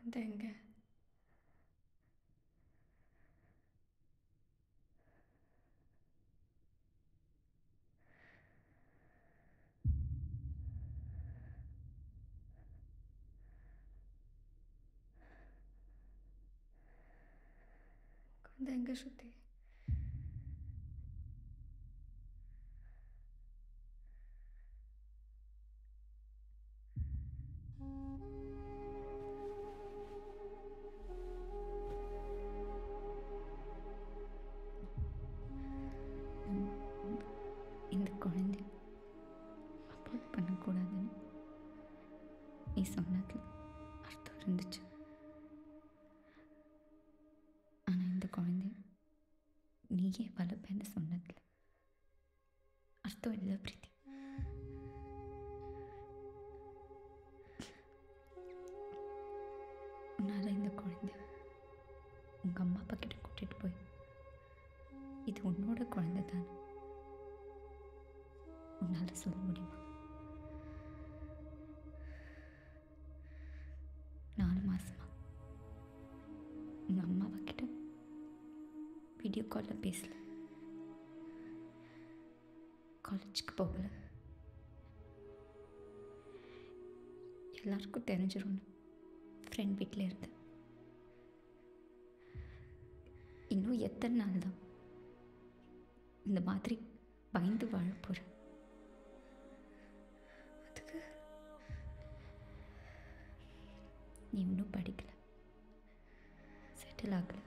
குழந்தை எங்க குழந்தை எங்க ஸ்ருதி இந்த குழந்தை அப்பார்ட் பண்ணக்கூடாதுன்னு நீ சொன்னதுல அர்த்தம் இருந்துச்சு ஆனால் இந்த குழந்தை நீயே வளர்ப்பேன்னு சொன்னதுல அர்த்தம் இல்லை பிரீத்தி உன்னால் இந்த குழந்தை உங்கள் அம்மா அப்பா கிட்ட கூட்டிகிட்டு போய் இது உன்னோட குழந்தை தானே உன்னால் சொல்ல முடியுமா நாலு மாசமா உங்கள் அம்மாவை கிட்ட வீடியோ காலில் பேசல காலேஜுக்கு போகல எல்லாருக்கும் தெரிஞ்சிரும்னு ஃப்ரெண்ட் வீட்டில் இருந்தேன் இன்னும் எத்தனை நாள் தான் இந்த மாதிரி பயந்து வாழ போகிறேன் அதுக்கு நீ இன்னும் படிக்கல செட்டில் ஆகல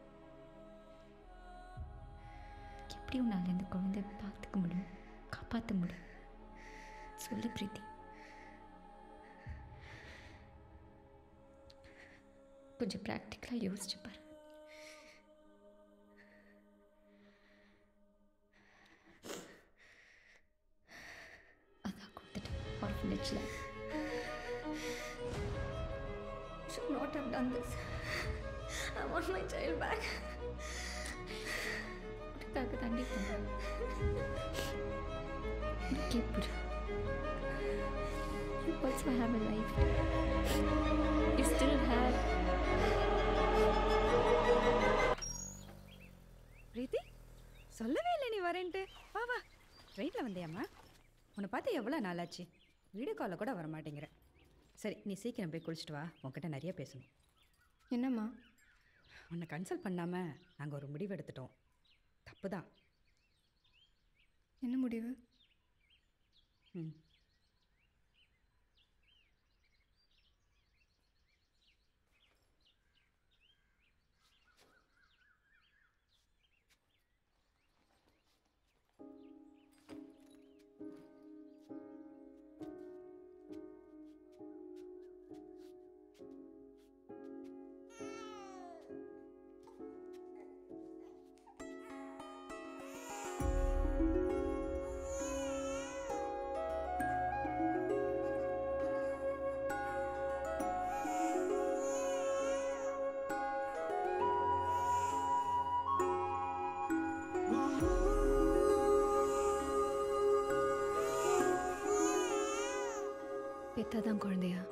எப்படி உன்னால் இந்த குழந்தைய பார்த்துக்க முடியும் காப்பாற்ற முடியும் சொல்லு பிரீத்தி கொஞ்சம் ப்ராக்டிக்கலாக யோசிச்சு பாரு அதான் கொடுத்துட்டேன் ஆர்ஃபனேஜில் should not have done this. I want my child back. உனக்காக தாண்டி போனேன் உனக்கே புரியும் You also have a life. You still have. பிரீத்தி சொல்லவே இல்லை நீ வரேன்ட்டு வா வா ட்ரெயினில் வந்தியாம்மா உன்னை பார்த்து எவ்வளோ நாளாச்சு வீடியோ காலில் கூட வர மாட்டேங்கிற சரி நீ சீக்கிரம் போய் குளிச்சுட்டு வா உன்கிட்ட நிறைய பேசணும் என்னம்மா உன்னை கன்சல்ட் பண்ணாமல் நாங்கள் ஒரு முடிவு எடுத்துட்டோம் தப்பு தான் என்ன முடிவு ம் பெத்தாதான் குழந்தையா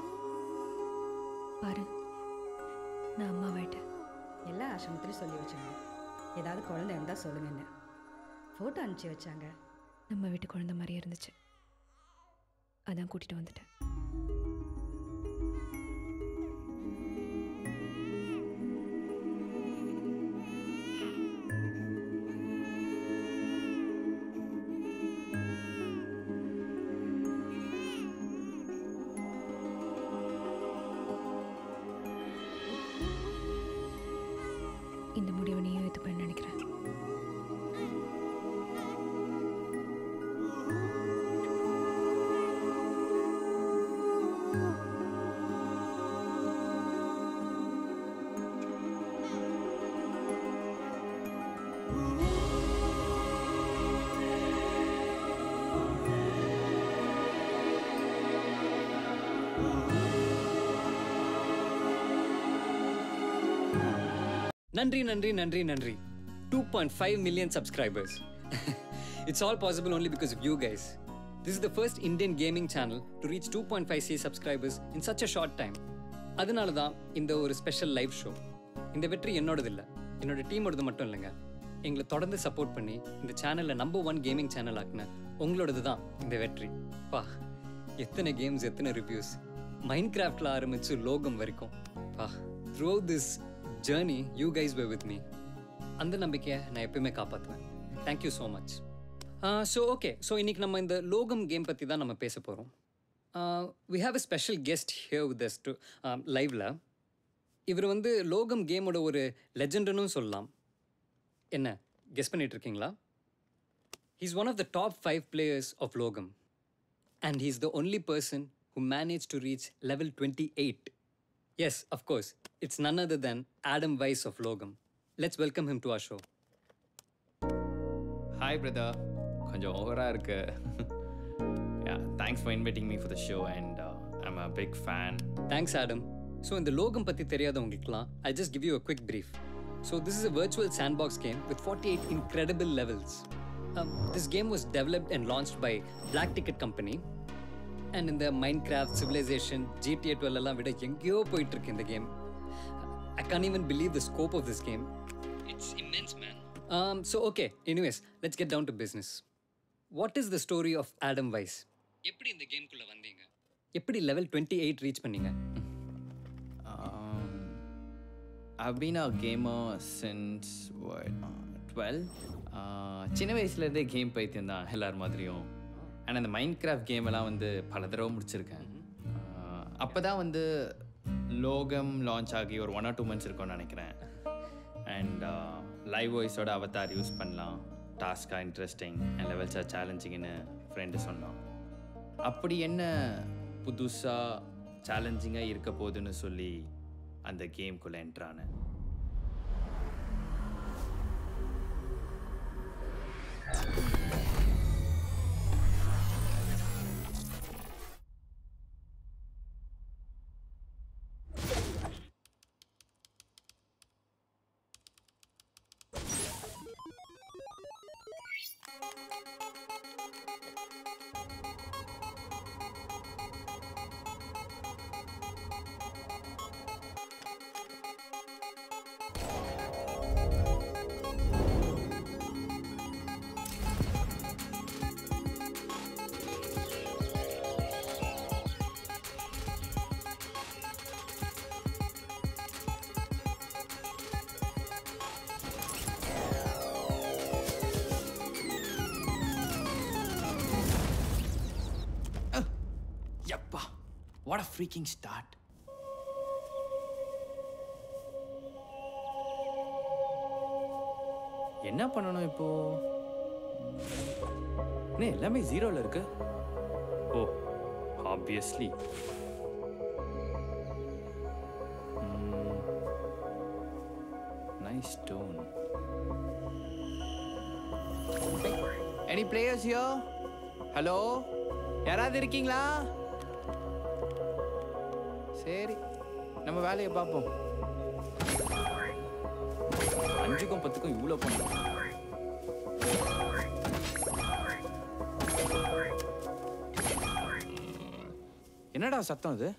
பாரு நான் அம்மாவாயிட்டேன் எல்லா ஆசிரமத்துலையும் சொல்லி வச்சாங்க ஏதாவது குழந்தை இருந்தால் சொல்லுங்கன்னு ஃபோட்டோ அனுப்பிச்சி வச்சாங்க நம்ம வீட்டு குழந்தை மாதிரியே இருந்துச்சு அதான் கூட்டிட்டு வந்துட்டேன் இந்த முடிவை நீயும் ஏற்றுப்பேன்னு நினைக்கிறேன் Nandri, Nandri, Nandri, Nandri. 2.5 million subscribers. it's all possible only because of you guys. This is the first Indian gaming channel to reach 2.5k subscribers in such a short time. அதனால தான் இந்த ஒரு ஸ்பெஷல் லைவ் ஷோ இந்த வெற்றி என்னோடது இல்லை என்னோட டீமோடது மட்டும் இல்லைங்க எங்களை தொடர்ந்து சப்போர்ட் பண்ணி இந்த சேனலில் நம்பர் ஒன் கேமிங் சேனல் ஆக்குன உங்களோடது தான் இந்த வெற்றி பா எத்தனை கேம்ஸ் எத்தனை ரிவ்யூஸ் மைண்ட் கிராஃப்டில் ஆரம்பித்து லோகம் வரைக்கும் பா throughout this journey you guys were with me அந்த நம்பிக்கையை நான் எப்பயுமே காப்பாற்றுவேன் thank you so much so okay so இன்னைக்கு நம்ம இந்த லோகம் கேம் பற்றி தான் நம்ம பேச போகிறோம் we have a special guest here with us to லைவில் இவர் வந்து லோகம் கேமோட ஒரு லெஜண்டுன்னு சொல்லலாம் என்ன கெஸ் பண்ணிட்டு இருக்கீங்களா he's one of the top five players of லோகம் and he's the only person who managed to reach level 28. Yes, of course, it's none other than Adam Weiss of Logam. Let's welcome him to our show. Hi brother கொஞ்சம் ஓவராக இருக்கு yeah thanks for inviting me for the show and I'm a big fan Thanks, Adam. So, in the Logam பத்தி தெரியாதவங்களுக்குலாம் I'll just give you a quick brief. So, this is a virtual sandbox game with 48 incredible levels. Um, this game was developed and launched by Black Ticket Company. And in the Minecraft, Civilization, GTA 12 எல்லாம் விட எங்கேயோ போயிட்டு இருக்கு இந்த game I can't even believe the scope of this game. It's immense, man. Um, so, okay, anyways, let's get down to business. What is the story of Adam Weiss? எப்படி இந்த கேம்குள்ள வந்தீங்க எப்படி லெவல் டுவெண்ட்டி எயிட் ரீச் பண்ணீங்க I've been a gamer since what twelve சின்ன வயசுலேருந்தே game பைத்தியம் தான் எல்லார் மாதிரியும் அண்ட் அந்த மைண்ட் கிராஃப்ட் கேம் எல்லாம் வந்து பல தடவை முடிச்சிருக்கேன் அப்போ தான் வந்து லோகம் லான்ச் ஆகி ஒரு ஒன் ஆர் டூ மந்த்ஸ் இருக்கும்னு நினைக்கிறேன் அண்ட் லைவ் வாய்ஸோட அவதார் யூஸ் பண்ணலாம் டாஸ்காக இன்ட்ரெஸ்டிங் அண்ட் லெவல்ஸாக சேலஞ்சிங்னு ஃப்ரெண்டு சொன்னான் அப்படி என்ன புதுசாக சேலஞ்சிங்காக இருக்க போகுதுன்னு சொல்லி அந்த கேம்குள்ளே என்ட்ரானேன் யப்பா வாட் அ ஃப்ரீக்கிங் ஸ்டார்ட் என்ன பண்ணணும் இப்போ என்ன எல்லாமே ஜீரோல இருக்கு oh obviously nice stone any players yo hello யாராவது இருக்கீங்களா சரி நம்ம வேலையை பார்ப்போம் அஞ்சுக்கும் பத்துக்கும் இவ்வளோ பண்ணணும் என்னடா சத்தம் இது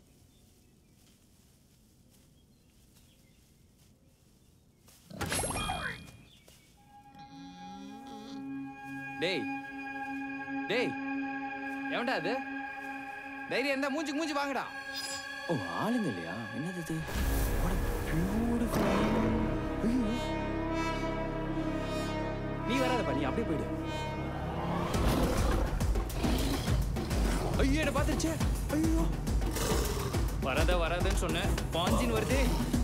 டேய் டேய் எவன்டா அது தைரியம் இருந்தா மூஞ்சுக்கு மூஞ்சி வாங்கடா ஓ ஆளுங்க இல்லையா என்னது இது பியூட்டிஃபுல் ஐயோ நீ வராதப்பா நீ அப்படியே போயிடு ஐயோ என்ன பார்த்துருச்சே ஐயோ வராத வராதன்னு சொன்னேன் பாஞ்சின்னு வருதே